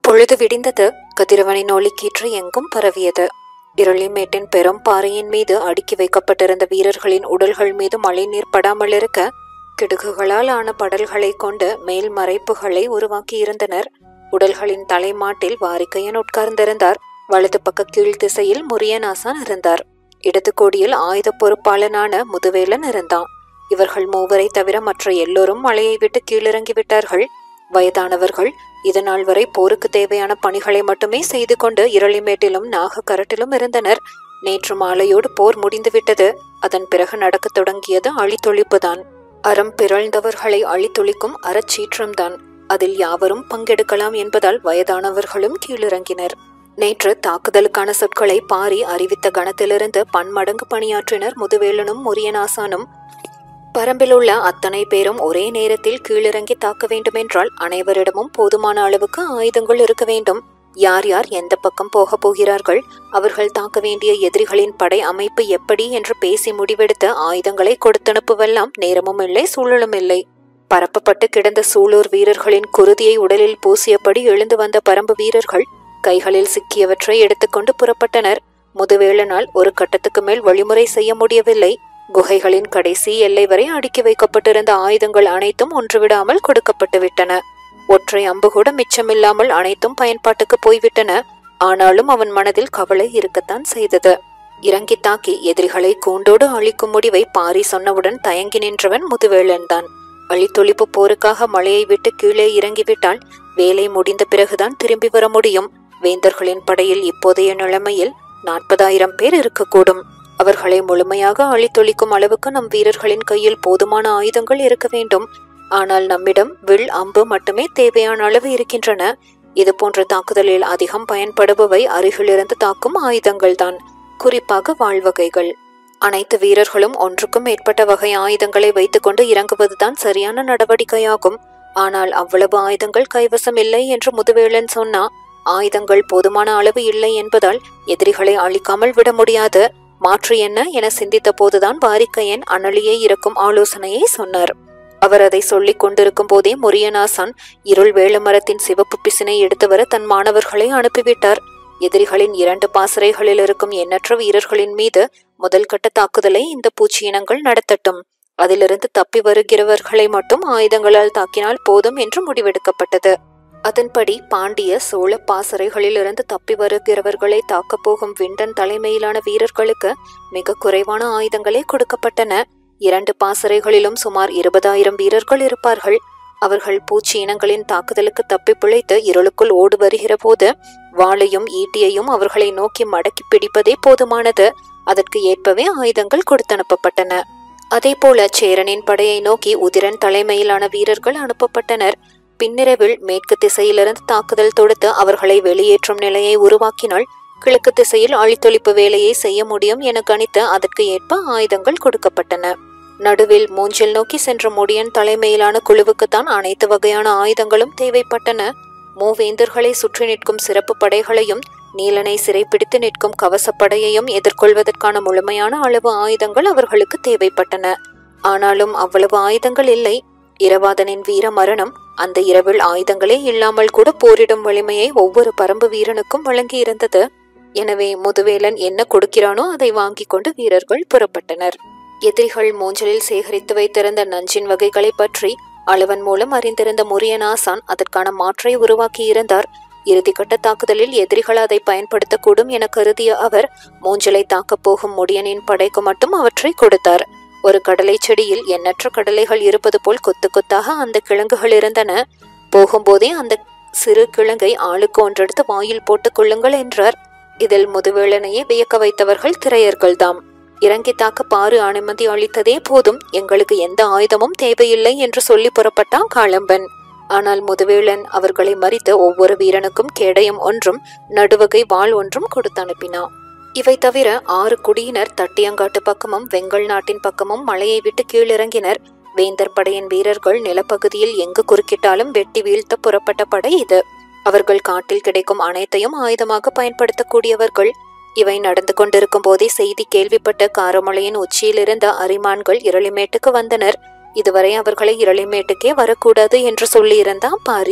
பொழுது விடிந்தது கதிரவனின் ஒளிக்கீற்று எங்கும் பரவியது இருளிமேட்டின் பெரும் பாறையின் மீது அடுக்கி வைக்கப்பட்டிருந்த வீரர்களின் உடல்கள் மீது மழைநீர் படாமல் இருக்க கிடுகுகளால் ஆன படல்களை கொண்டு மேல் மறைப்புகளை உருவாக்கியிருந்தனர் உடல்களின் தலைமாட்டில் வாரிக்கையன் உட்கார்ந்திருந்தார் வலது பக்க கீழ் திசையில் முரியனாசான் இருந்தார் இடது கோடியில் ஆயுத பொறுப்பாளனான முதுவேலன் இருந்தான் இவர்கள் மூவரை தவிர மற்ற எல்லோரும் மலையை விட்டு கீழிறங்கி விட்டார்கள் வயதானவர்கள் இதுநாள் வரை போருக்கு தேவையான பணிகளை மட்டுமே செய்து கொண்டு இரளிமேட்டிலும் நாகக்கரட்டிலும் இருந்தனர் நேற்று மாலையோடு போர் முடிந்துவிட்டது அதன் பிறகு நடக்கத் தொடங்கியது அழித்தொழிப்புதான் அறம் பிறழ்ந்தவர்களை அழித்தொழிக்கும் அறச்சீற்றம்தான் அதில் யாவரும் பங்கெடுக்கலாம் என்பதால் வயதானவர்களும் கீழிறங்கினர் நேற்று தாக்குதலுக்கான சொற்களை பாரி அறிவித்த கணத்திலிருந்து பன்மடங்கு பணியாற்றினர் முதுவேலனும் முரியனாசானும் பரம்பில் உள்ள அத்தனை பேரும் ஒரே நேரத்தில் கீழிறங்கி தாக்க வேண்டுமென்றால் அனைவரிடமும் போதுமான அளவுக்கு ஆயுதங்கள் இருக்க வேண்டும் யார் யார் எந்த பக்கம் போக போகிறார்கள் அவர்கள் தாக்க வேண்டிய எதிரிகளின் படை அமைப்பு எப்படி என்று பேசி முடிவெடுத்த ஆயுதங்களை கொடுத்தனுப்புவெல்லாம் நேரமும் இல்லை சூழலும் இல்லை பரப்பப்பட்டு கிடந்த சூலூர் வீரர்களின் குருதியை உடலில் பூசியபடி எழுந்து வந்த பரம்பு வீரர்கள் கைகளில் சிக்கியவற்றை எடுத்துக்கொண்டு புறப்பட்டனர் முதுவேளனால் ஒரு கட்டத்துக்கு மேல் வழிமுறை செய்ய முடியவில்லை குகைகளின் கடைசி எல்லை வரை அடுக்கி வைக்கப்பட்டிருந்த ஆயுதங்கள் அனைத்தும் ஒன்றுவிடாமல் கொடுக்கப்பட்டு விட்டன ஒற்றை அம்பு கூட மிச்சமில்லாமல் அனைத்தும் பயன்பாட்டுக்கு போய்விட்டன ஆனாலும் அவன் மனதில் கவலை இருக்கத்தான் செய்தது இறங்கி தாக்கி எதிரிகளை கூண்டோடு அழிக்கும் முடிவை பாரி சொன்னவுடன் தயங்கி நின்றவன் முதுவேளன்தான் அழித்தொழிப்பு போருக்காக மலையை விட்டு கீழே இறங்கிவிட்டால் வேலை முடிந்த பிறகுதான் திரும்பி வர முடியும் வேந்தர்களின் படையில் இப்போதைய நிலைமையில் நாற்பதாயிரம் பேர் இருக்கக்கூடும் அவர்களை முழுமையாக அழித்தொழிக்கும் அளவுக்கு நம் வீரர்களின் கையில் போதுமான ஆயுதங்கள் இருக்க வேண்டும் ஆனால் நம்மிடம் வில் அம்பு மட்டுமே தேவையான அளவு இருக்கின்றன இது போன்ற தாக்குதலில் அதிகம் பயன்படுபவை அருகிலிருந்து தாக்கும் ஆயுதங்கள்தான் குறிப்பாக வாழ்வகைகள் அனைத்து வீரர்களும் ஒன்றுக்கும் மேற்பட்ட வகை ஆயுதங்களை வைத்துக்கொண்டு இறங்குவதுதான் சரியான நடவடிக்கையாகும் ஆனால் அவ்வளவு ஆயுதங்கள் கைவசம் இல்லை என்று முதுவேளன் சொன்னா ஆயுதங்கள் போதுமான அளவு இல்லை என்பதால் எதிரிகளை அழிக்காமல் விட முடியாது மாற்று என்ன என சிந்தித்த போதுதான் வாரிக்கையன் அனலியை இறக்கும் ஆலோசனையை சொன்னார் அவர் அதை சொல்லிக் கொண்டிருக்கும் போதே முரியனாசான் இருள் வேளமரத்தின் சிவப்பு பிசினை எடுத்து வர தன் மாணவர்களை அனுப்பிவிட்டார் எதிரிகளின் இரண்டு பாசறைகளில் இருக்கும் எண்ணற்ற வீரர்களின் மீது முதல் கட்ட தாக்குதலை இந்த பூச்சியினங்கள் நடத்தட்டும் அதிலிருந்து தப்பி வருகிறவர்களை மட்டும் ஆயுதங்களால் தாக்கினால் போதும் என்று முடிவெடுக்கப்பட்டது அதன்படி பாண்டிய சோழ பாசறைகளிலிருந்து தப்பி வருகிறவர்களை தாக்கப் போகும் விண்டன் தலைமையிலான வீரர்களுக்கு மிக குறைவான ஆயுதங்களே கொடுக்கப்பட்டன இரண்டு பாசறைகளிலும் சுமார் இருபதாயிரம் வீரர்கள் இருப்பார்கள் அவர்கள் பூச்சி இனங்களின் தாக்குதலுக்கு தப்பி பிழைத்து இருளுக்குள் ஓடு வருகிற போது வாளையும் ஈட்டியையும் அவர்களை நோக்கி மடக்கி பிடிப்பதே போதுமானது அதற்கு ஏற்பவே ஆயுதங்கள் கொடுத்தனுப்பப்பட்டன அதேபோல சேரனின் படையை நோக்கி உதிரன் தலைமையிலான வீரர்கள் அனுப்பப்பட்டனர் பின்னிரவில் மேற்கு திசையிலிருந்து தாக்குதல் தொடுத்து அவர்களை வெளியேற்றும் நிலையை உருவாக்கினால் கிழக்கு திசையில் அழித்தொழிப்பு வேலையை செய்ய முடியும் என கணித்து அதற்கு ஏற்ப ஆயுதங்கள் கொடுக்கப்பட்டன நடுவில் மூஞ்சில் நோக்கி சென்ற முடியன் தலைமையிலான குழுவுக்குத்தான் அனைத்து வகையான ஆயுதங்களும் தேவைப்பட்டன மூவேந்தர்களை சுற்றி நிற்கும் சிறப்பு படைகளையும் நீலனை சிறைப்பிடித்து நிற்கும் கவசப்படையையும் எதிர்கொள்வதற்கான முழுமையான அளவு ஆயுதங்கள் அவர்களுக்கு தேவைப்பட்டன ஆனாலும் அவ்வளவு ஆயுதங்கள் இல்லை இரவாதனின் வீர மரணம் அந்த இரவில் ஆயுதங்களே இல்லாமல் கூட போரிடும் வலிமையை ஒவ்வொரு பரம்பு வீரனுக்கும் வழங்கியிருந்தது எனவே முதுவேலன் என்ன கொடுக்கிறானோ அதை வாங்கி கொண்டு வீரர்கள் புறப்பட்டனர் எதிரிகள் மூஞ்சலில் சேகரித்து வைத்திருந்த நஞ்சின் வகைகளை பற்றி அளவன் மூலம் அறிந்திருந்த முரியனாசான் அதற்கான மாற்றை உருவாக்கியிருந்தார் இறுதிக்கட்ட தாக்குதலில் எதிரிகள் அதை பயன்படுத்தக்கூடும் என கருதிய அவர் மூஞ்சலை தாக்கப் போகும் முடியனின் படைக்கு மட்டும் அவற்றை கொடுத்தார் ஒரு கடலை செடியில் எண்ணற்ற கடலைகள் இருப்பது போல் கொத்து கொத்தாக அந்த கிழங்குகள் இருந்தன போகும்போதே அந்த சிறு கிழங்கை ஆளுக்கு ஒன்றெடுத்து வாயில் போட்டுக் கொள்ளுங்கள் என்றார் இதில் முதுவேளனையே வியக்க வைத்தவர்கள் திரையர்கள்தாம் இறங்கி தாக்க பாரு அனுமதி அளித்ததே போதும் எங்களுக்கு எந்த ஆயுதமும் தேவையில்லை என்று சொல்லி புறப்பட்டான் காளம்பன் ஆனால் முதுவேளன் அவர்களை மறித்து ஒவ்வொரு வீரனுக்கும் கேடயம் ஒன்றும் நடுவகை வாள் ஒன்றும் கொடுத்து அனுப்பினான் இவை தவிர ஆறு குடியினர் தட்டியங்காட்டு பக்கமும் வெங்கல் நாட்டின் பக்கமும் மலையை விட்டு கீழிறங்கினர் வேந்தர் படையின் வீரர்கள் நிலப்பகுதியில் எங்கு குறுக்கிட்டாலும் வெட்டி வீழ்த்த புறப்பட்ட படை இது அவர்கள் காட்டில் கிடைக்கும் அனைத்தையும் ஆயுதமாக பயன்படுத்தக்கூடியவர்கள் இவை நடந்து கொண்டிருக்கும் போதே செய்தி கேள்விப்பட்ட காரமலையின் உச்சியில் இருந்த அரிமான்கள் இரளிமேட்டுக்கு வந்தனர் இதுவரை அவர்களை இரளிமேட்டுக்கே வரக்கூடாது என்று சொல்லியிருந்தான் பாரி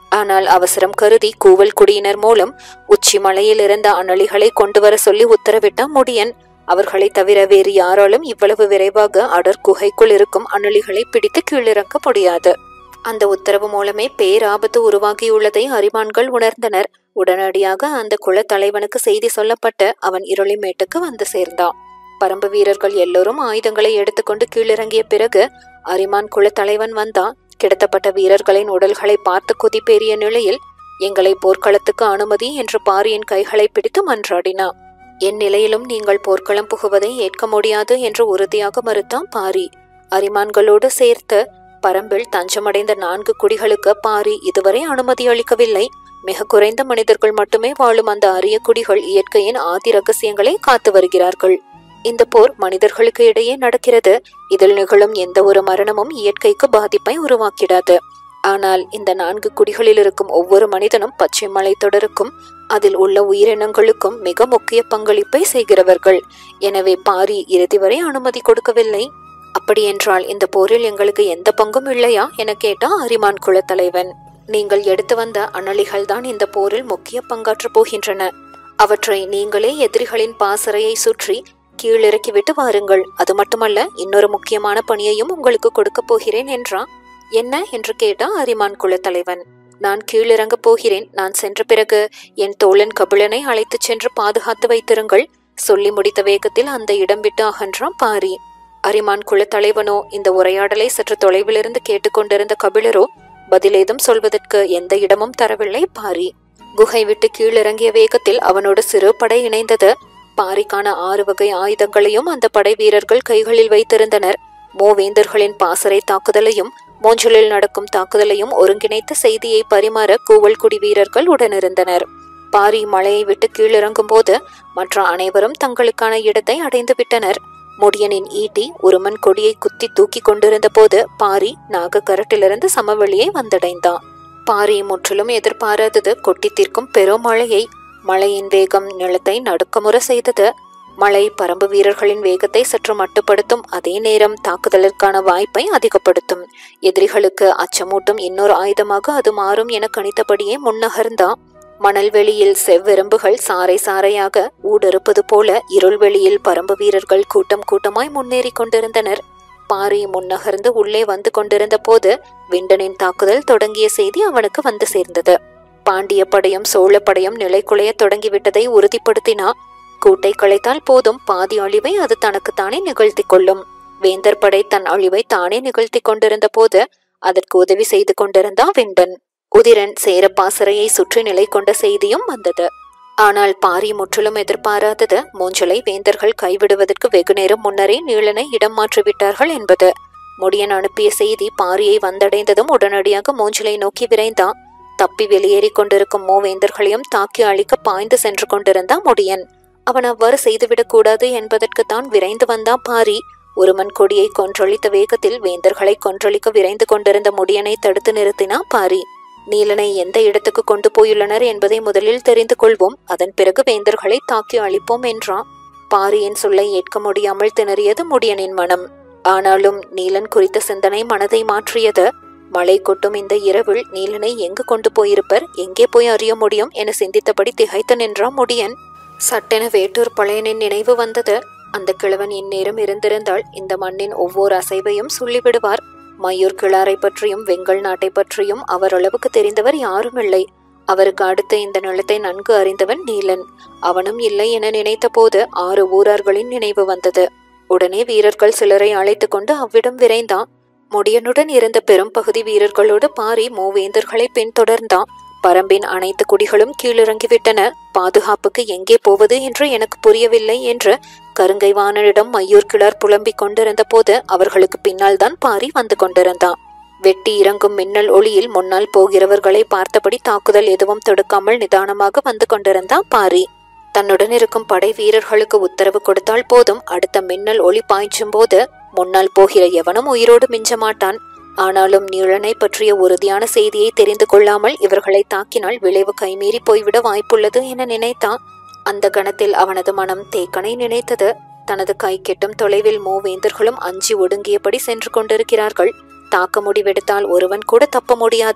ஆனால் அவசரம் கருதி கூவல் குடியினர் மூலம் உச்சி மலையில் இருந்த அனலிகளை கொண்டு வர சொல்லி உத்தரவிட்டான் முடியன் அவர்களை தவிர வேறு யாராலும் இவ்வளவு விரைவாக அடர் குகைக்குள் இருக்கும் அனலிகளை பிடித்து கீழிறக்க முடியாது அந்த உத்தரவு மூலமே பேராபத்து உருவாகியுள்ளதை அறிவான்கள் உணர்ந்தனர் உடனடியாக அந்த குலத் தலைவனுக்கு செய்தி சொல்லப்பட்டு அவன் இருளிமேட்டுக்கு வந்து சேர்ந்தான் பரம்பு வீரர்கள் எல்லோரும் ஆயுதங்களை எடுத்துக்கொண்டு கீழிறங்கிய பிறகு அரிமான் குலத் தலைவன் வந்தான் கிடத்தப்பட்ட வீரர்களின் உடல்களை பார்த்து குதிப்பேறிய நிலையில் எங்களை போர்க்களத்துக்கு அனுமதி என்று பாரியின் கைகளை பிடித்து மன்றாடினான் என் நிலையிலும் நீங்கள் போர்க்களம் புகுவதை ஏற்க முடியாது என்று உறுதியாக மறுத்தான் பாரி அரிமான்களோடு சேர்த்து பரம்பில் தஞ்சமடைந்த நான்கு குடிகளுக்கு பாரி இதுவரை அனுமதி அளிக்கவில்லை மிக குறைந்த மனிதர்கள் மட்டுமே வாழும் அந்த அரிய குடிகள் இயற்கையின் ஆதி ரகசியங்களை காத்து வருகிறார்கள் இந்த போர் மனிதர்களுக்கு இடையே நடக்கிறது இதில் நிகழும் எந்த ஒரு மரணமும் இயற்கைக்கு பாதிப்பை உருவாக்கிடாது ஆனால் இந்த நான்கு குடிகளில் இருக்கும் ஒவ்வொரு மனிதனும் பச்சை மலை தொடருக்கும் அதில் உள்ள உயிரினங்களுக்கும் மிக முக்கிய பங்களிப்பை செய்கிறவர்கள் எனவே பாரி இறுதி வரை அனுமதி கொடுக்கவில்லை அப்படியென்றால் இந்த போரில் எங்களுக்கு எந்த பங்கும் இல்லையா என கேட்டா அரிமான் குலத் தலைவன் நீங்கள் எடுத்து வந்த அனலிகள் தான் இந்த போரில் முக்கிய பங்காற்றப் போகின்றன அவற்றை நீங்களே எதிரிகளின் பாசறையை சுற்றி கீழிறக்கிவிட்டு வாருங்கள் அது மட்டுமல்ல இன்னொரு முக்கியமான பணியையும் உங்களுக்கு கொடுக்கப் போகிறேன் என்றான் என்ன என்று கேட்டா அரிமான் குலத் தலைவன் நான் கீழிறங்கப் போகிறேன் நான் சென்ற பிறகு என் தோழன் கபிலனை அழைத்துச் சென்று பாதுகாத்து வைத்திருங்கள் சொல்லி முடித்த வேகத்தில் அந்த இடம் விட்டு அகன்றான் பாரி அரிமான் குலத் தலைவனோ இந்த உரையாடலை சற்று தொலைவிலிருந்து கேட்டுக்கொண்டிருந்த கபிலரோ பதிலேதும் சொல்வதற்கு எந்த இடமும் தரவில்லை பாரி குகை விட்டு கீழிறங்கிய வேகத்தில் அவனோட சிறு படை இணைந்தது பாரிக்கான ஆறு வகை ஆயுதங்களையும் அந்த படை வீரர்கள் கைகளில் வைத்திருந்தனர் மூவேந்தர்களின் பாசறை தாக்குதலையும் மூஞ்சலில் நடக்கும் தாக்குதலையும் ஒருங்கிணைத்த செய்தியை பரிமாற கூவல் குடி வீரர்கள் உடனிருந்தனர் பாரி மலையை விட்டு கீழிறங்கும் போது மற்ற அனைவரும் தங்களுக்கான இடத்தை அடைந்து விட்டனர் முடியனின் ஈட்டி உருமன் கொடியை குத்தி தூக்கி கொண்டிருந்த போது பாரி நாகக்கரட்டிலிருந்து சமவெளியை வந்தடைந்தான் பாரி முற்றிலும் எதிர்பாராதது கொட்டி தீர்க்கும் பெருமழையை மழையின் வேகம் நிலத்தை நடுக்கமுற செய்தது மழை பரம்பு வீரர்களின் வேகத்தை சற்று மட்டுப்படுத்தும் அதே நேரம் தாக்குதலிற்கான வாய்ப்பை அதிகப்படுத்தும் எதிரிகளுக்கு அச்சமூட்டும் இன்னொரு ஆயுதமாக அது மாறும் என கணித்தபடியே முன்னகர்ந்தான் மணல்வெளியில் செவ்வெரும்புகள் சாறை சாறையாக ஊடறுப்பது போல இருள்வெளியில் பரம்பு வீரர்கள் கூட்டம் கூட்டமாய் முன்னேறி கொண்டிருந்தனர் பாரி முன்னகர்ந்து உள்ளே வந்து கொண்டிருந்த போது விண்டனின் தாக்குதல் தொடங்கிய செய்தி அவனுக்கு வந்து சேர்ந்தது பாண்டிய படையும் சோழ படையும் நிலைக்குலைய தொடங்கிவிட்டதை உறுதிப்படுத்தினா கூட்டை களைத்தால் போதும் பாதி அழிவை அது தனக்குத்தானே நிகழ்த்தி கொள்ளும் வேந்தர் படை தன் அழிவை தானே நிகழ்த்தி கொண்டிருந்த போது அதற்கு உதவி செய்து கொண்டிருந்தான் விண்டன் உதிரன் சேர பாசறையை சுற்றி நிலை கொண்ட செய்தியும் வந்தது ஆனால் பாரி முற்றிலும் எதிர்பாராதது மூஞ்சலை வேந்தர்கள் கைவிடுவதற்கு வெகுநேரம் முன்னரே நீளனை இடம் மாற்றிவிட்டார்கள் என்பது முடியன் அனுப்பிய செய்தி பாரியை வந்தடைந்ததும் உடனடியாக மூஞ்சலை நோக்கி விரைந்தான் தப்பி வெளியேறி கொண்டிருக்கும் மூவேந்தர்களையும் தாக்கி அழிக்க பாய்ந்து சென்று கொண்டிருந்தான் முடியன் அவன் அவ்வாறு செய்துவிடக் கூடாது என்பதற்கு தான் விரைந்து வந்தான் பாரி ஒருமன் கொடியை கொன்றொழித்த வேகத்தில் வேந்தர்களை கொன்றொழிக்க விரைந்து கொண்டிருந்த முடியனை தடுத்து நிறுத்தினா பாரி நீலனை எந்த இடத்துக்கு கொண்டு போயுள்ளனர் என்பதை முதலில் தெரிந்து கொள்வோம் அதன் பிறகு வேந்தர்களை தாக்கி அழிப்போம் என்றான் பாரியின் சொல்லை ஏற்க முடியாமல் திணறியது முடியனின் மனம் ஆனாலும் நீலன் குறித்த சிந்தனை மனதை மாற்றியது மழை கொட்டும் இந்த இரவில் நீலனை எங்கு கொண்டு போயிருப்பர் எங்கே போய் அறிய முடியும் என சிந்தித்தபடி திகைத்து நின்றான் முடியன் சட்டென வேட்டூர் பழையனின் நினைவு வந்தது அந்த கிழவன் இந்நேரம் இருந்திருந்தால் இந்த மண்ணின் ஒவ்வொரு அசைவையும் சொல்லிவிடுவார் மயூர் கிளாரை பற்றியும் வெங்கல் நாட்டை பற்றியும் அவர் அளவுக்கு தெரிந்தவர் யாரும் இல்லை அவருக்கு அடுத்து இந்த நிலத்தை நன்கு அறிந்தவன் நீலன் அவனும் இல்லை என நினைத்த போது ஆறு ஊரார்களின் நினைவு வந்தது உடனே வீரர்கள் சிலரை அழைத்து கொண்டு அவ்விடம் விரைந்தான் முடியனுடன் இருந்த பெரும் பகுதி வீரர்களோடு பாரி மூவேந்தர்களை பின்தொடர்ந்தான் பரம்பின் அனைத்து குடிகளும் கீழிறங்கிவிட்டன பாதுகாப்புக்கு எங்கே போவது என்று எனக்கு புரியவில்லை என்று கருங்கை வாணனிடம் மையூர் கிளர் புலம்பிக் கொண்டிருந்த போது அவர்களுக்கு பின்னால் தான் பாரி வந்து கொண்டிருந்தான் வெட்டி இறங்கும் மின்னல் ஒளியில் முன்னால் போகிறவர்களை பார்த்தபடி தாக்குதல் எதுவும் தடுக்காமல் நிதானமாக வந்து கொண்டிருந்தான் பாரி தன்னுடன் இருக்கும் படை வீரர்களுக்கு உத்தரவு கொடுத்தால் போதும் அடுத்த மின்னல் ஒளி பாய்ச்சும் போது முன்னால் போகிற எவனும் உயிரோடு மிஞ்ச மாட்டான் ஆனாலும் நீளனை பற்றிய உறுதியான செய்தியை தெரிந்து கொள்ளாமல் இவர்களை தாக்கினால் விளைவு கைமீறி போய்விட வாய்ப்புள்ளது என நினைத்தான் அந்த கணத்தில் அவனது மனம் தேக்கனை நினைத்தது தனது கை கெட்டும் தொலைவில் மூவேந்தர்களும் அஞ்சி ஒடுங்கியபடி சென்று கொண்டிருக்கிறார்கள் தாக்க முடிவெடுத்தால் ஒருவன் கூட தப்ப முடியாது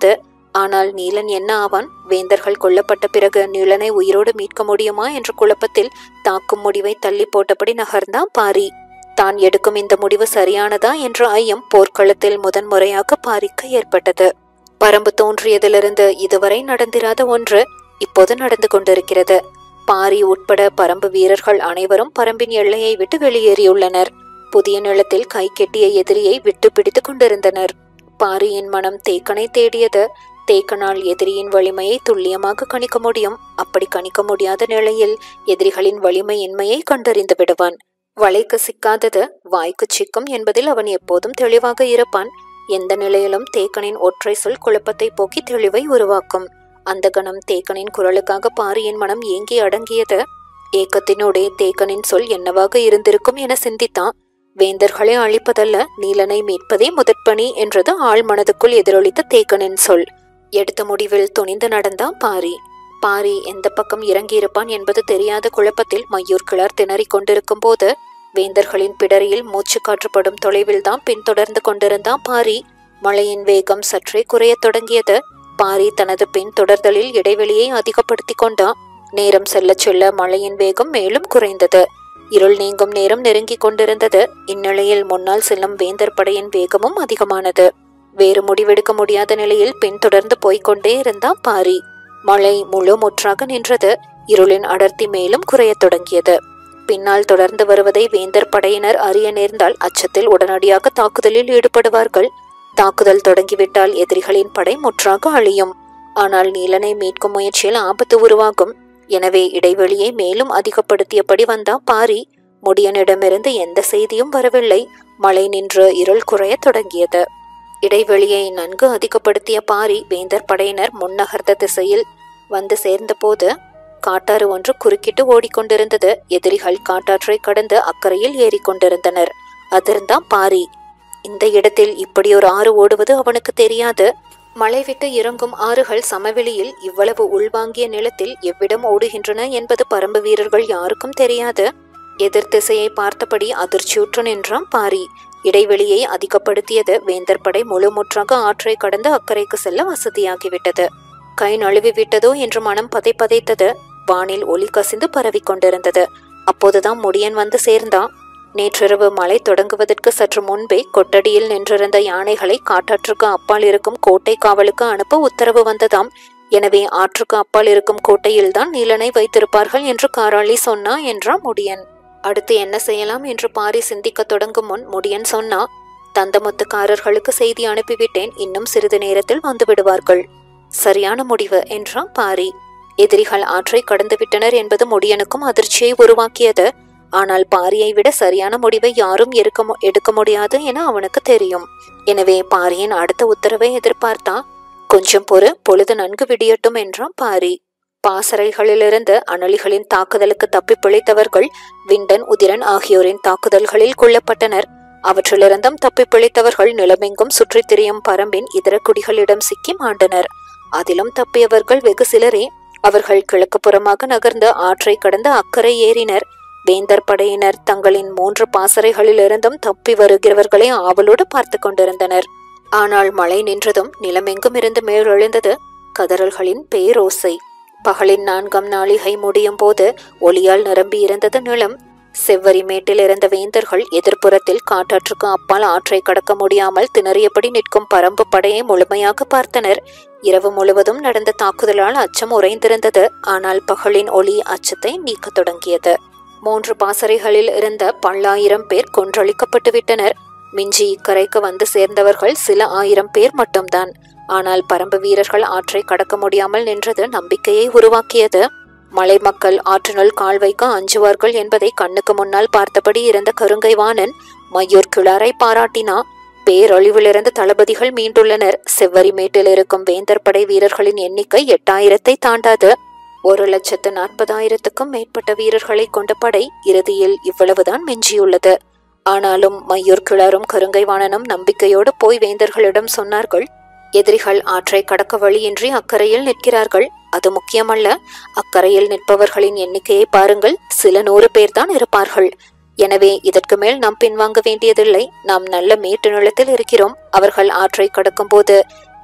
ஆனால் நீலன் என்ன ஆவான் வேந்தர்கள் கொல்லப்பட்ட பிறகு நீலனை உயிரோடு மீட்க முடியுமா என்ற குழப்பத்தில் தாக்கும் முடிவை தள்ளி போட்டபடி நகர்ந்தான் பாரி தான் எடுக்கும் இந்த முடிவு சரியானதா என்ற ஐயம் போர்க்களத்தில் முதன்முறையாக பாரிக்கு ஏற்பட்டது பரம்பு தோன்றியதிலிருந்து இதுவரை நடந்திராத ஒன்று இப்போது நடந்து கொண்டிருக்கிறது பாரி உட்பட பரம்பு வீரர்கள் அனைவரும் பரம்பின் எல்லையை விட்டு வெளியேறியுள்ளனர் புதிய நிலத்தில் கை கெட்டிய எதிரியை விட்டு பிடித்துக் கொண்டிருந்தனர் பாரியின் மனம் தேக்கனை தேடியது தேக்கனால் எதிரியின் வலிமையை துல்லியமாக கணிக்க முடியும் அப்படி கணிக்க முடியாத நிலையில் எதிரிகளின் வலிமையின்மையை கண்டறிந்து விடுவான் வலைக்கு சிக்காதது வாய்க்கு சிக்கும் என்பதில் அவன் எப்போதும் தெளிவாக இருப்பான் எந்த நிலையிலும் தேக்கனின் ஒற்றை சொல் குழப்பத்தை போக்கி தெளிவை உருவாக்கும் அந்த கணம் தேக்கனின் குரலுக்காக பாரியின் மனம் ஏங்கி அடங்கியது ஏக்கத்தினோடே தேக்கனின் சொல் என்னவாக இருந்திருக்கும் என சிந்தித்தான் வேந்தர்களை அழிப்பதல்ல நீலனை மீட்பதே முதற்பணி என்றது ஆழ் மனதுக்குள் எதிரொலித்த தேக்கனின் சொல் எடுத்த முடிவில் துணிந்து நடந்தான் பாரி பாரி எந்த பக்கம் இறங்கியிருப்பான் என்பது தெரியாத குழப்பத்தில் மையூர் கிளர் திணறிக் கொண்டிருக்கும் போது வேந்தர்களின் பிடரியில் மூச்சு காற்றுப்படும் தொலைவில் தான் பின்தொடர்ந்து கொண்டிருந்தான் பாரி மழையின் வேகம் சற்றே குறையத் தொடங்கியது பாரி தனது பின் தொடர்தலில் இடைவெளியை அதிகப்படுத்தி கொண்டான் நேரம் செல்லச் செல்ல மழையின் வேகம் மேலும் குறைந்தது இருள் நீங்கும் நேரம் நெருங்கிக் கொண்டிருந்தது இந்நிலையில் முன்னால் செல்லும் வேந்தர் படையின் வேகமும் அதிகமானது வேறு முடிவெடுக்க முடியாத நிலையில் பின்தொடர்ந்து போய்க்கொண்டே இருந்தான் பாரி மழை முழு முற்றாக நின்றது இருளின் அடர்த்தி மேலும் குறையத் தொடங்கியது பின்னால் தொடர்ந்து வருவதை வேந்தர் படையினர் அறிய நேர்ந்தால் அச்சத்தில் உடனடியாக தாக்குதலில் ஈடுபடுவார்கள் தாக்குதல் தொடங்கிவிட்டால் எதிரிகளின் படை முற்றாக அழியும் ஆனால் நீலனை மீட்கும் முயற்சியில் ஆபத்து உருவாகும் எனவே இடைவெளியை மேலும் அதிகப்படுத்தியபடி வந்தான் பாரி முடியனிடமிருந்து எந்த செய்தியும் வரவில்லை மழை நின்று இருள் குறையத் தொடங்கியது இடைவெளியை நன்கு அதிகப்படுத்திய பாரி வேந்தர் படையினர் முன்னகர்ந்த திசையில் வந்து சேர்ந்தபோது காட்டாறு ஒன்று குறுக்கிட்டு ஓடிக்கொண்டிருந்தது எதிரிகள் காட்டாற்றை கடந்து அக்கறையில் ஏறிக்கொண்டிருந்தனர் அதிர்ந்தான் பாரி இந்த இடத்தில் இப்படி ஒரு ஆறு ஓடுவது அவனுக்கு தெரியாது மழை விட்டு இறங்கும் ஆறுகள் சமவெளியில் இவ்வளவு உள்வாங்கிய நிலத்தில் எவ்விடம் ஓடுகின்றன என்பது பரம்பு வீரர்கள் யாருக்கும் தெரியாது எதிர் திசையை பார்த்தபடி அதிர்ச்சியுற்று நின்றான் பாரி இடைவெளியை அதிகப்படுத்தியது வேந்தர் படை முழுமுற்றாக ஆற்றை கடந்து அக்கறைக்கு செல்ல வசதியாகிவிட்டது கை நழுவி விட்டதோ என்று மனம் பதை பதைத்தது வானில் ஒளி கசிந்து பரவிக் கொண்டிருந்தது அப்போதுதான் முடியன் வந்து சேர்ந்தான் நேற்றிரவு மழை தொடங்குவதற்கு சற்று முன்பே கொட்டடியில் நின்றிருந்த யானைகளை காட்டாற்றுக்கு அப்பால் இருக்கும் கோட்டை காவலுக்கு அனுப்ப உத்தரவு வந்ததாம் எனவே ஆற்றுக்கு அப்பால் இருக்கும் கோட்டையில்தான் நீலனை வைத்திருப்பார்கள் என்று காராளி சொன்னா என்றான் முடியன் அடுத்து என்ன செய்யலாம் என்று பாரி சிந்திக்க தொடங்கும் முன் முடியன் சொன்னா தந்தமுத்துக்காரர்களுக்கு செய்தி அனுப்பிவிட்டேன் இன்னும் சிறிது நேரத்தில் வந்து விடுவார்கள் சரியான முடிவு என்றான் பாரி எதிரிகள் ஆற்றை கடந்து விட்டனர் என்பது முடியனுக்கும் அதிர்ச்சியை உருவாக்கியது ஆனால் பாரியை விட சரியான முடிவை யாரும் எடுக்க மு- எடுக்க முடியாது என அவனுக்கு தெரியும் எனவே பாரியின் அடுத்த உத்தரவை எதிர்பார்த்தான் கொஞ்சம் பொறு பொழுது நன்கு விடியட்டும் என்றான் பாரி பாசறைகளிலிருந்து அனலிகளின் தாக்குதலுக்கு தப்பி பிழைத்தவர்கள் விண்டன் உதிரன் ஆகியோரின் தாக்குதல்களில் கொல்லப்பட்டனர் அவற்றிலிருந்தும் தப்பி பிழைத்தவர்கள் நிலமெங்கும் சுற்றித் திரியும் பரம்பின் இதர குடிகளிடம் சிக்கி மாண்டனர் அதிலும் தப்பியவர்கள் வெகு சிலரே அவர்கள் கிழக்கு புறமாக நகர்ந்து ஆற்றை கடந்து அக்கறை ஏறினர் வேந்தர் படையினர் தங்களின் மூன்று பாசறைகளிலிருந்தும் தப்பி வருகிறவர்களை ஆவலோடு பார்த்து கொண்டிருந்தனர் ஆனால் மழை நின்றதும் நிலமெங்கும் இருந்து மேலெழுந்தது கதறல்களின் பேரோசை பகலின் நான்காம் நாளிகை முடியும் போது ஒளியால் நிரம்பி இருந்தது நிலம் செவ்வரி மேட்டில் இருந்த வேந்தர்கள் எதிர்ப்புறத்தில் காட்டாற்றுக்கு அப்பால் ஆற்றை கடக்க முடியாமல் திணறியபடி நிற்கும் பரம்பு படையை முழுமையாக பார்த்தனர் இரவு முழுவதும் நடந்த தாக்குதலால் அச்சம் உறைந்திருந்தது ஆனால் பகலின் ஒளி அச்சத்தை நீக்கத் தொடங்கியது மூன்று பாசறைகளில் இருந்த பல்லாயிரம் பேர் கொன்றளிக்கப்பட்டு விட்டனர் மிஞ்சி இக்கரைக்கு வந்து சேர்ந்தவர்கள் சில ஆயிரம் பேர் மட்டும்தான் ஆனால் பரம்பு வீரர்கள் ஆற்றை கடக்க முடியாமல் நின்றது நம்பிக்கையை உருவாக்கியது மலை மக்கள் ஆற்றினுள் கால் வைக்க அஞ்சுவார்கள் என்பதை கண்ணுக்கு முன்னால் பார்த்தபடி இருந்த கருங்கை வாணன் மையூர் கிளாரை பாராட்டினா பேரழிவிலிருந்து தளபதிகள் மீண்டுள்ளனர் செவ்வரி மேட்டில் இருக்கும் வேந்தர் படை வீரர்களின் எண்ணிக்கை எட்டாயிரத்தை தாண்டாது ஒரு லட்சத்து நாற்பதாயிரத்துக்கும் மேற்பட்ட வீரர்களை கொண்ட படை இறுதியில் இவ்வளவுதான் மிஞ்சியுள்ளது ஆனாலும் மையூர் கிளரும் கருங்கைவாணனும் நம்பிக்கையோடு போய் வேந்தர்களிடம் சொன்னார்கள் எதிரிகள் ஆற்றை கடக்க வழியின்றி அக்கறையில் நிற்கிறார்கள் அது முக்கியமல்ல அக்கறையில் நிற்பவர்களின் எண்ணிக்கையை பாருங்கள் சில நூறு பேர்தான் இருப்பார்கள் எனவே இதற்கு மேல் நாம் பின்வாங்க வேண்டியதில்லை நாம் நல்ல மேட்டு நிலத்தில் இருக்கிறோம் அவர்கள் ஆற்றை கடக்கும்போது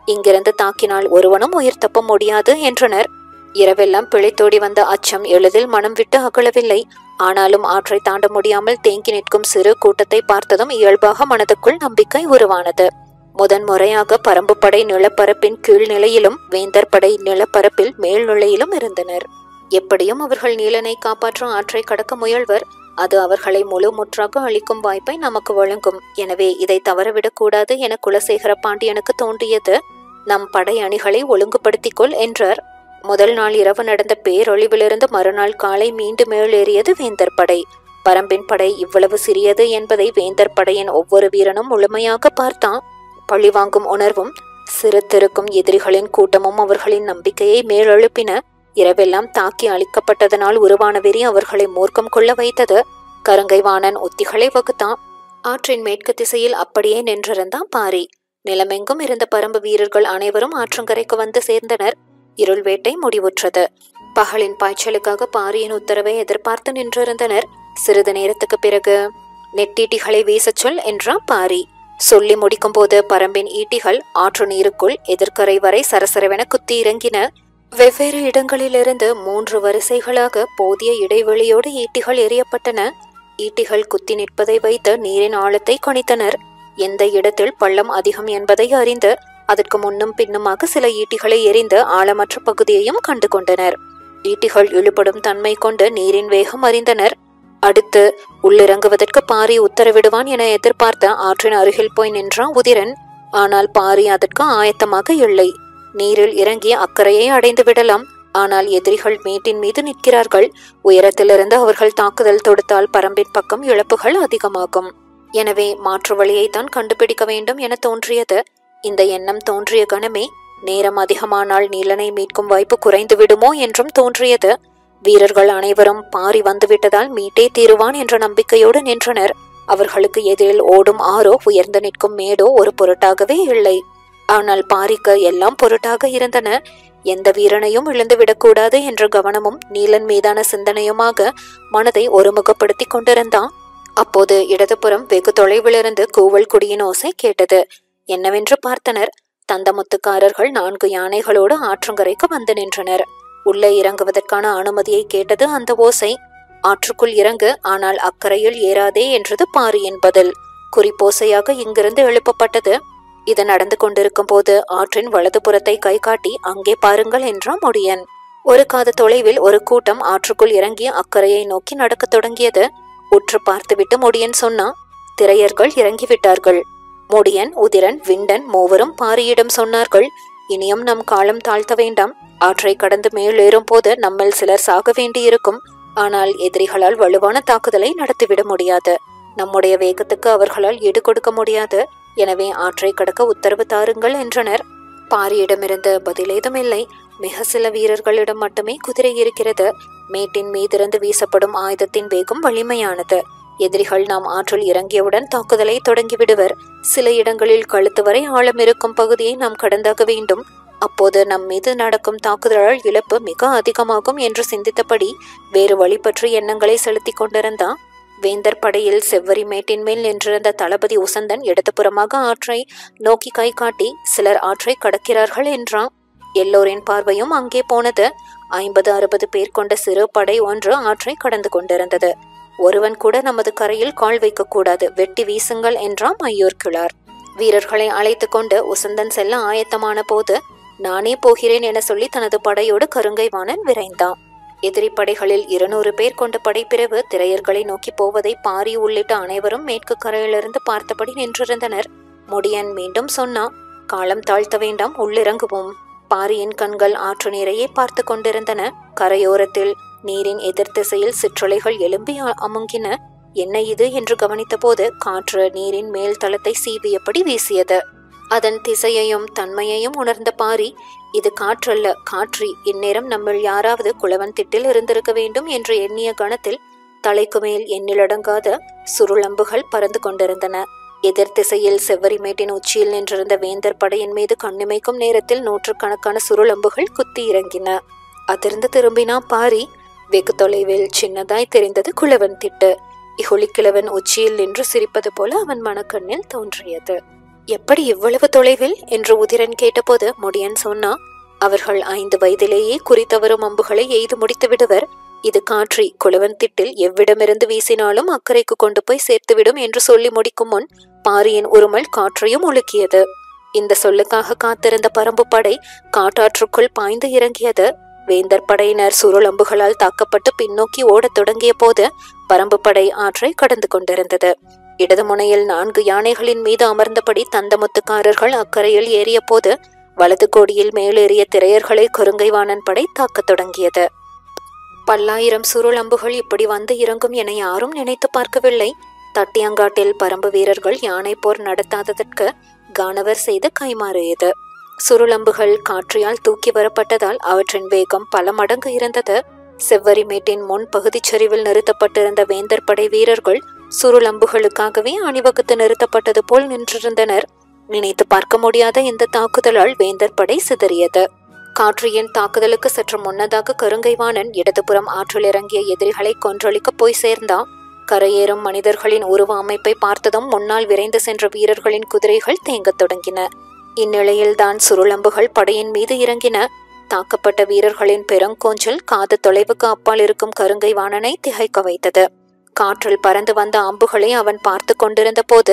இங்கிருந்து தாக்கினால் ஒருவனும் உயிர் தப்ப முடியாது என்றனர் இரவெல்லாம் பிழைத்தோடி வந்த அச்சம் எளிதில் மனம் விட்டு அகலவில்லை ஆனாலும் ஆற்றை தாண்ட முடியாமல் தேங்கி நிற்கும் சிறு கூட்டத்தை பார்த்ததும் இயல்பாக மனதுக்குள் நம்பிக்கை உருவானது முதன் முறையாக பரம்பு படை நிலப்பரப்பின் கீழ் நிலையிலும் வேந்தர் படை நிலப்பரப்பில் மேல் நிலையிலும் இருந்தனர் எப்படியும் அவர்கள் நீலனை காப்பாற்றும் ஆற்றை கடக்க முயல்வர் அது அவர்களை முழு முற்றாக அளிக்கும் வாய்ப்பை நமக்கு வழங்கும் எனவே இதை தவறவிடக் கூடாது என குலசேகர பாண்டியனுக்கு தோன்றியது நம் படை அணிகளை ஒழுங்குபடுத்திக் கொள் என்றார் முதல் நாள் இரவு நடந்த பேரொழிவிலிருந்து மறுநாள் காலை மீண்டும் மேலேறியது வேந்தர் படை பரம்பின் படை இவ்வளவு சிறியது என்பதை வேந்தர் படையின் ஒவ்வொரு வீரனும் முழுமையாக பார்த்தான் பழிவாங்கும் உணர்வும் சிறுத்திருக்கும் எதிரிகளின் கூட்டமும் அவர்களின் நம்பிக்கையை மேலெழுப்பின இரவெல்லாம் தாக்கி அழிக்கப்பட்டதனால் உருவான வெறி அவர்களை மூர்க்கம் கொள்ள வைத்தது கருங்கை வாணன் உத்திகளை வகுத்தான் ஆற்றின் மேற்கு திசையில் அப்படியே நின்றிருந்தான் பாரி நிலமெங்கும் இருந்த பரம்பு வீரர்கள் அனைவரும் ஆற்றங்கரைக்கு வந்து சேர்ந்தனர் இருள் வேட்டை முடிவுற்றது பகலின் பாய்ச்சலுக்காக பாரியின் உத்தரவை எதிர்பார்த்து நின்றிருந்தனர் சிறிது நேரத்துக்கு பிறகு நெட்டீட்டிகளை வீசச் சொல் என்றான் பாரி சொல்லி முடிக்கும் போது பரம்பின் ஈட்டிகள் ஆற்று நீருக்குள் எதிர்க்கரை வரை சரசரவென குத்தி இறங்கின வெவ்வேறு இடங்களிலிருந்து மூன்று வரிசைகளாக போதிய இடைவெளியோடு ஈட்டிகள் எறியப்பட்டன ஈட்டிகள் குத்தி நிற்பதை வைத்து நீரின் ஆழத்தை கணித்தனர் எந்த இடத்தில் பள்ளம் அதிகம் என்பதை அறிந்து அதற்கு முன்னும் பின்னுமாக சில ஈட்டிகளை எறிந்து ஆழமற்ற பகுதியையும் கண்டு கொண்டனர் ஈட்டிகள் இழுபடும் தன்மை கொண்டு நீரின் வேகம் அறிந்தனர் அடுத்து உள்ளிறங்குவதற்கு பாரி உத்தரவிடுவான் என எதிர்பார்த்த ஆற்றின் அருகில் போய் நின்றான் உதிரன் ஆனால் பாரி அதற்கு ஆயத்தமாக இல்லை நீரில் இறங்கி அக்கறையை அடைந்து விடலாம் ஆனால் எதிரிகள் மேட்டின் மீது நிற்கிறார்கள் உயரத்திலிருந்து அவர்கள் தாக்குதல் தொடுத்தால் பரம்பின் பக்கம் இழப்புகள் அதிகமாகும் எனவே மாற்று வழியை தான் கண்டுபிடிக்க வேண்டும் என தோன்றியது இந்த எண்ணம் தோன்றிய கணமே நேரம் அதிகமானால் நீலனை மீட்கும் வாய்ப்பு குறைந்து விடுமோ என்றும் தோன்றியது வீரர்கள் அனைவரும் பாரி வந்துவிட்டதால் மீட்டே தீருவான் என்ற நம்பிக்கையோடு நின்றனர் அவர்களுக்கு எதிரில் ஓடும் ஆறோ உயர்ந்து நிற்கும் மேடோ ஒரு பொருட்டாகவே இல்லை ஆனால் பாரிக்கு எல்லாம் பொருட்டாக இருந்தன எந்த வீரனையும் இழந்துவிடக்கூடாது என்ற கவனமும் நீலன் மீதான சிந்தனையுமாக மனதை ஒருமுகப்படுத்திக் கொண்டிருந்தான் அப்போது இடதுபுறம் வெகு தொலைவிலிருந்து கூவல் குடியின் ஓசை கேட்டது என்னவென்று பார்த்தனர் தந்தமுத்துக்காரர்கள் நான்கு யானைகளோடு ஆற்றங்கரைக்கு வந்து நின்றனர் உள்ளே இறங்குவதற்கான அனுமதியை கேட்டது அந்த ஓசை ஆற்றுக்குள் இறங்கு ஆனால் அக்கறையில் ஏறாதே என்றது பாரியின் பதில் குறிப்போசையாக இங்கிருந்து எழுப்பப்பட்டது இது நடந்து கொண்டிருக்கும் போது ஆற்றின் வலதுபுறத்தை கை காட்டி அங்கே பாருங்கள் என்றான் முடியன் ஒரு காத தொலைவில் ஒரு கூட்டம் ஆற்றுக்குள் இறங்கி அக்கறையை நோக்கி நடக்கத் தொடங்கியது உற்று பார்த்துவிட்டு முடியன் சொன்னான் திரையர்கள் இறங்கிவிட்டார்கள் முடியன் உதிரன் விண்டன் மூவரும் பாரியிடம் சொன்னார்கள் இனியும் நம் காலம் தாழ்த்த வேண்டாம் ஆற்றை கடந்து மேலேறும் போது நம்மில் சிலர் சாக வேண்டியிருக்கும் ஆனால் எதிரிகளால் வலுவான தாக்குதலை நடத்திவிட முடியாது நம்முடைய வேகத்துக்கு அவர்களால் ஈடு கொடுக்க முடியாது எனவே ஆற்றை கடக்க உத்தரவு தாருங்கள் என்றனர் பாரியிடமிருந்து பதிலேதும் இல்லை மிக சில வீரர்களிடம் மட்டுமே குதிரை இருக்கிறது மேட்டின் மீதிருந்து வீசப்படும் ஆயுதத்தின் வேகம் வலிமையானது எதிரிகள் நாம் ஆற்றில் இறங்கியவுடன் தாக்குதலை தொடங்கிவிடுவர் சில இடங்களில் கழுத்து வரை ஆழம் இருக்கும் பகுதியை நாம் கடந்தாக வேண்டும் அப்போது நம் மீது நடக்கும் தாக்குதலால் இழப்பு மிக அதிகமாகும் என்று சிந்தித்தபடி வேறு வழி பற்றி எண்ணங்களை செலுத்திக் கொண்டிருந்தான் வேந்தர் படையில் செவ்வரி மேட்டின் மேல் நின்றிருந்த தளபதி உசந்தன் இடதுபுறமாக ஆற்றை நோக்கி கை காட்டி சிலர் ஆற்றை கடக்கிறார்கள் என்றான் எல்லோரின் பார்வையும் அங்கே போனது ஐம்பது அறுபது பேர் கொண்ட சிறு படை ஒன்று ஆற்றை கடந்து கொண்டிருந்தது ஒருவன் கூட நமது கரையில் கால் வைக்கக்கூடாது வெட்டி வீசுங்கள் என்றான் ஐயூர் கிழார் வீரர்களை அழைத்து கொண்டு உசந்தன் செல்ல ஆயத்தமான போது நானே போகிறேன் என சொல்லி தனது படையோடு கருங்கை வாணன் விரைந்தான் எதிரி படைகளில் இருநூறு பேர் கொண்ட படைப்பிரிவு திரையர்களை நோக்கி போவதை பாரி உள்ளிட்ட அனைவரும் மேற்கு கரையிலிருந்து பார்த்தபடி நின்றிருந்தனர் முடியன் மீண்டும் சொன்னான் காலம் தாழ்த்த வேண்டாம் உள்ளிறங்குவோம் பாரியின் கண்கள் ஆற்று நீரையே பார்த்து கொண்டிருந்தன கரையோரத்தில் நீரின் எதிர் திசையில் சிற்றலைகள் எழும்பி அ- அமுங்கின என்ன இது என்று கவனித்தபோது காற்று நீரின் மேல் தளத்தை சீவியபடி வீசியது அதன் திசையையும் தன்மையையும் உணர்ந்த பாரி இது காற்றல்ல காற்றி இந்நேரம் நம்மில் யாராவது குளவன் திட்டில் இருந்திருக்க வேண்டும் என்று எண்ணிய கணத்தில் தலைக்கு மேல் எண்ணிலடங்காத சுருளம்புகள் பறந்து கொண்டிருந்தன எதிர் திசையில் செவ்வரிமேட்டின் உச்சியில் நின்றிருந்த வேந்தர் படையின் மீது கண்ணிமைக்கும் நேரத்தில் நூற்றுக்கணக்கான சுருளம்புகள் குத்தி இறங்கின அதிர்ந்து திரும்பினா பாரி வெகு தொலைவில் சின்னதாய் தெரிந்தது குளவன் திட்டு இகுளிக்கிழவன் உச்சியில் நின்று சிரிப்பது போல அவன் மனக்கண்ணில் தோன்றியது எப்படி இவ்வளவு தொலைவில் என்று உதிரன் கேட்டபோது முடியன் சொன்னா அவர்கள் ஐந்து வயதிலேயே குறித்தவரும் அம்புகளை எய்து முடித்து விடுவர் இது காற்றி குளவன் திட்டில் எவ்விடமிருந்து வீசினாலும் அக்கறைக்கு கொண்டு போய் சேர்த்துவிடும் என்று சொல்லி முடிக்கும் முன் பாரியின் உருமல் காற்றையும் உலுக்கியது இந்த சொல்லுக்காக காத்திருந்த பரம்பு படை காட்டாற்றுக்குள் பாய்ந்து இறங்கியது வேந்தர் படையினர் சுருளம்புகளால் தாக்கப்பட்டு பின்னோக்கி ஓடத் தொடங்கிய போது பரம்பு படை ஆற்றை கடந்து கொண்டிருந்தது இடது முனையில் நான்கு யானைகளின் மீது அமர்ந்தபடி தந்தமுத்துக்காரர்கள் அக்கறையில் ஏறிய போது வலது கோடியில் மேலேறிய திரையர்களை கருங்கைவாணன் படை தாக்கத் தொடங்கியது பல்லாயிரம் சுருள் அம்புகள் இப்படி வந்து இறங்கும் என யாரும் நினைத்து பார்க்கவில்லை தட்டியங்காட்டில் பரம்பு வீரர்கள் யானை போர் நடத்தாததற்கு கானவர் செய்த கைமாறியது சுருளம்புகள் காற்றியால் தூக்கி வரப்பட்டதால் அவற்றின் வேகம் பல மடங்கு இருந்தது செவ்வரி மேட்டின் முன் பகுதிச் சரிவில் நிறுத்தப்பட்டிருந்த வேந்தர் படை வீரர்கள் சுருளம்புகளுக்காகவே அணிவகுத்து நிறுத்தப்பட்டது போல் நின்றிருந்தனர் நினைத்து பார்க்க முடியாத இந்த தாக்குதலால் வேந்தர் படை சிதறியது காற்றியின் தாக்குதலுக்கு சற்று முன்னதாக கருங்கைவாணன் இடதுபுறம் ஆற்றில் இறங்கிய எதிரிகளை கொன்றொழிக்க போய் சேர்ந்தான் கரையேறும் மனிதர்களின் உருவ அமைப்பை பார்த்ததும் முன்னால் விரைந்து சென்ற வீரர்களின் குதிரைகள் தேங்கத் தொடங்கின இந்நிலையில்தான் சுருளம்புகள் படையின் மீது இறங்கின தாக்கப்பட்ட வீரர்களின் பெருங்கோஞ்சல் காது தொலைவுக்கு அப்பால் இருக்கும் கருங்கை வாணனை திகைக்க வைத்தது காற்றில் பறந்து வந்த அம்புகளை அவன் பார்த்து கொண்டிருந்த போது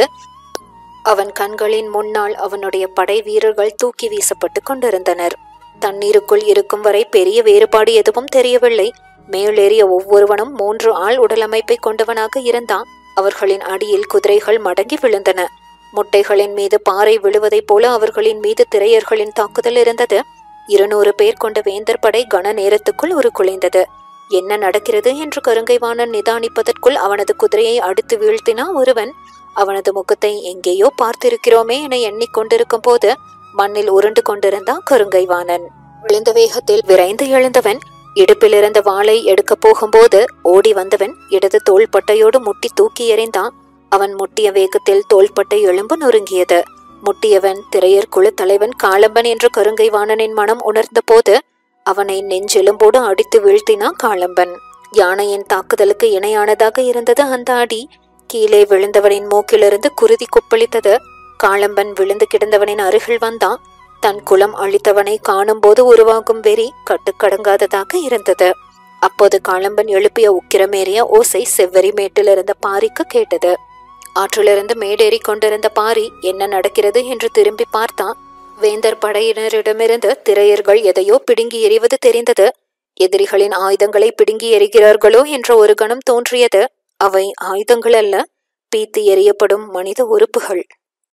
அவன் கண்களின் முன்னால் அவனுடைய படை வீரர்கள் தூக்கி வீசப்பட்டு கொண்டிருந்தனர் தண்ணீருக்குள் இருக்கும் வரை பெரிய வேறுபாடு எதுவும் தெரியவில்லை மேலேறிய ஒவ்வொருவனும் மூன்று ஆள் உடலமைப்பை கொண்டவனாக இருந்தான் அவர்களின் அடியில் குதிரைகள் மடங்கி விழுந்தன முட்டைகளின் மீது பாறை விழுவதைப் போல அவர்களின் மீது திரையர்களின் தாக்குதல் இருந்தது இருநூறு பேர் கொண்ட வேந்தர் படை கன நேரத்துக்குள் ஒரு குலைந்தது என்ன நடக்கிறது என்று கருங்கைவாணன் நிதானிப்பதற்குள் அவனது குதிரையை அடுத்து வீழ்த்தினா ஒருவன் அவனது முகத்தை எங்கேயோ பார்த்திருக்கிறோமே என எண்ணிக்கொண்டிருக்கும் போது மண்ணில் உருண்டு கொண்டிருந்தான் கருங்கைவாணன் விழுந்த வேகத்தில் விரைந்து எழுந்தவன் இடுப்பில் இருந்த வாளை எடுக்கப் போகும்போது ஓடி வந்தவன் இடது தோள்பட்டையோடு முட்டி தூக்கி எறிந்தான் அவன் முட்டிய வேகத்தில் தோள்பட்டை எலும்பு நொறுங்கியது முட்டியவன் திரையர் குழு தலைவன் காளம்பன் என்ற கருங்கைவாணனின் மனம் உணர்ந்த போது அவனை நெஞ்செலும்போடு அடித்து வீழ்த்தினான் காளம்பன் யானையின் தாக்குதலுக்கு இணையானதாக இருந்தது அந்த அடி கீழே விழுந்தவனின் மூக்கிலிருந்து குருதி கொப்பளித்தது காளம்பன் விழுந்து கிடந்தவனின் அருகில் வந்தான் தன் குலம் அழித்தவனை காணும்போது உருவாகும் வெறி கட்டுக்கடங்காததாக இருந்தது அப்போது காளம்பன் எழுப்பிய உக்கிரமேறிய ஓசை செவ்வரி மேட்டிலிருந்த பாரிக்கு கேட்டது ஆற்றிலிருந்து மேடேறி கொண்டிருந்த பாரி என்ன நடக்கிறது என்று திரும்பி பார்த்தான் வேந்தர் படையினரிடமிருந்து திரையர்கள் எதையோ பிடுங்கி எறிவது தெரிந்தது எதிரிகளின் ஆயுதங்களை பிடுங்கி எறிகிறார்களோ என்ற ஒரு கணம் தோன்றியது அவை ஆயுதங்கள் அல்ல பீத்து எறியப்படும் மனித உறுப்புகள்